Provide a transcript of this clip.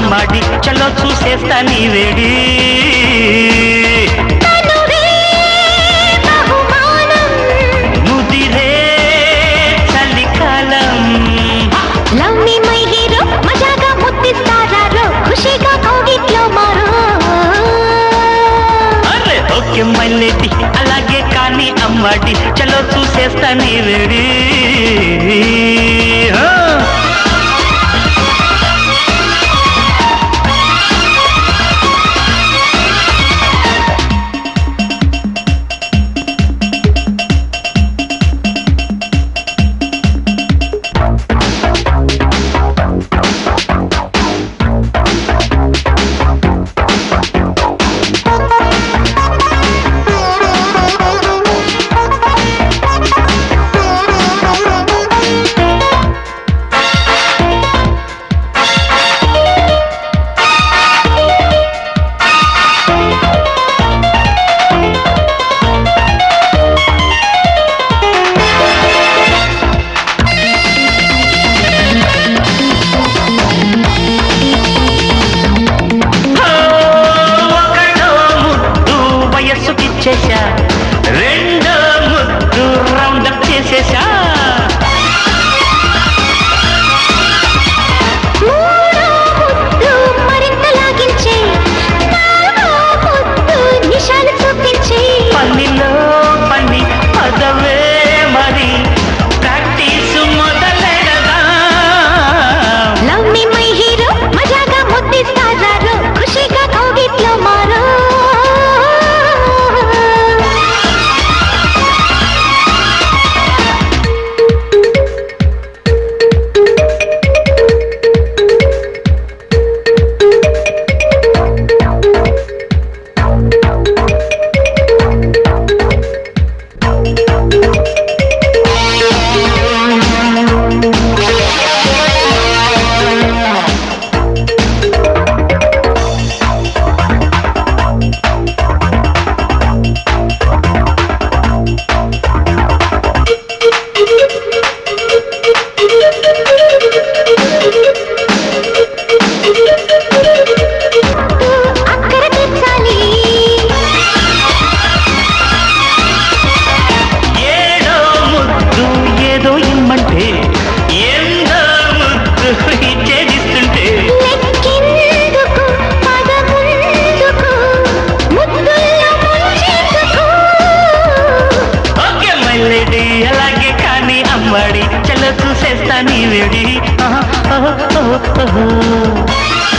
అమ్మాడి చలో చూసేస్తా నీ వేడి తనువే బహుమానం ముదిరే చలికాలం లవ్ మీ మై హీరో మజాగా ముద్దిస్తారారో ఖుషిగా కౌగిట్లో మారో అరే ఓకే మల్లెటి అలాగే కానీ అమ్మాడి చలో చూసేస్తా నీ వేడి ఆ. ఒకటో ముద్దు వయస్సుకిచ్చేశా రెండో ముద్దు రౌండప్ చేసేశా మూడో ముద్దు మరింత లాగించే నాలుగో ముద్దు నిషాలు చూపించే పనిలో పని పదవే మరి ప్రాక్టీస్ మొదలెడదా లవ్ మీ మై హీరో మజాగా ముద్దిస్తారారో ఖుషిగా కౌగిట్లో మారో అక్కర తెచ్చాలి ఏడో ముద్దు ఏదో ఇమ్మంటే ఎందో ముద్దు ఇచ్చేదిస్తుంటే లెక్కెందుకు పదముందుకు ముద్దుల్లో ముంచెందుకు ఓకే మల్లెడి అలాగే కానీ అమ్మాడి చలో చూసేస్తా నీ వేడి ఆహా, ఓహో, ఓహో, ఓహో.